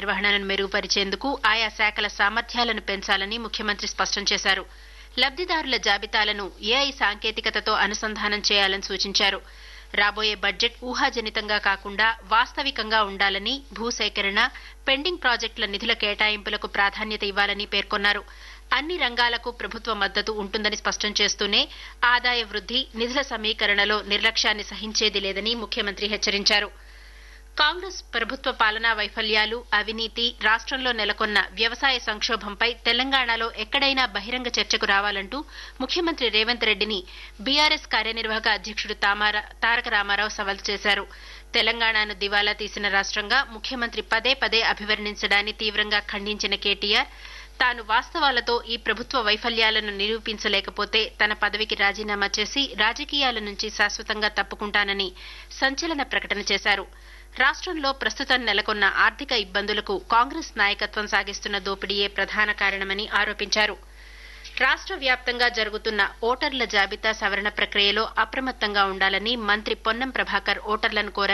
నిర్వహణను మెరుగుపరిచేందుకు ఆయా శాఖల సామర్థ్యాలను పెంచాలని ముఖ్యమంత్రి స్పష్టం చేశారు లబ్దిదారుల జాబితాలను ఏఐ సాంకేతికతతో అనుసంధానం చేయాలని సూచించారు రాబోయే బడ్జెట్ ఊహాజనితంగా కాకుండా వాస్తవికంగా ఉండాలని భూసేకరణ పెండింగ్ ప్రాజెక్టుల నిధుల కేటాయింపులకు ప్రాధాన్యత ఇవ్వాలని పేర్కొన్నారు అన్ని రంగాలకు ప్రభుత్వ మద్దతు ఉంటుందని స్పష్టం చేస్తూనే ఆదాయ వృద్ది నిధుల సమీకరణలో నిర్లక్ష్యాన్ని సహించేది లేదని ముఖ్యమంత్రి హెచ్చరించారు కాంగ్రెస్ ప్రభుత్వ పాలనా వైఫల్యాలు అవినీతి రాష్ట్రంలో నెలకొన్న వ్యవసాయ సంక్షోభంపై తెలంగాణలో ఎక్కడైనా బహిరంగ చర్చకు రావాలంటూ ముఖ్యమంత్రి రేవంత్ రెడ్డిని బీఆర్ఎస్ కార్యనిర్వాహక అధ్యక్షుడు తారక రామారావు సవాల్ చేశారు తెలంగాణను దివాలా తీసిన రాష్ట్రంగా ముఖ్యమంత్రి పదే పదే అభివర్ణించడాన్ని తీవ్రంగా ఖండించిన కేటీఆర్ తాను వాస్తవాలతో ఈ ప్రభుత్వ వైఫల్యాలను నిరూపించలేకపోతే తన పదవికి రాజీనామా చేసి రాజకీయాల నుంచి శాశ్వతంగా తప్పుకుంటానని సంచలన ప్రకటన చేశారు రాష్ట్రంలో ప్రస్తుతం నెలకొన్న ఆర్థిక ఇబ్బందులకు కాంగ్రెస్ నాయకత్వం సాగిస్తున్న దోపిడీయే ప్రధాన కారణమని ఆరోపించారు రాష్ట్ర వ్యాప్తంగా జరుగుతున్న ఓటర్ల జాబితా సవరణ ప్రక్రియలో అప్రమత్తంగా ఉండాలని మంత్రి పొన్నం ప్రభాకర్ ఓటర్లను కోరారు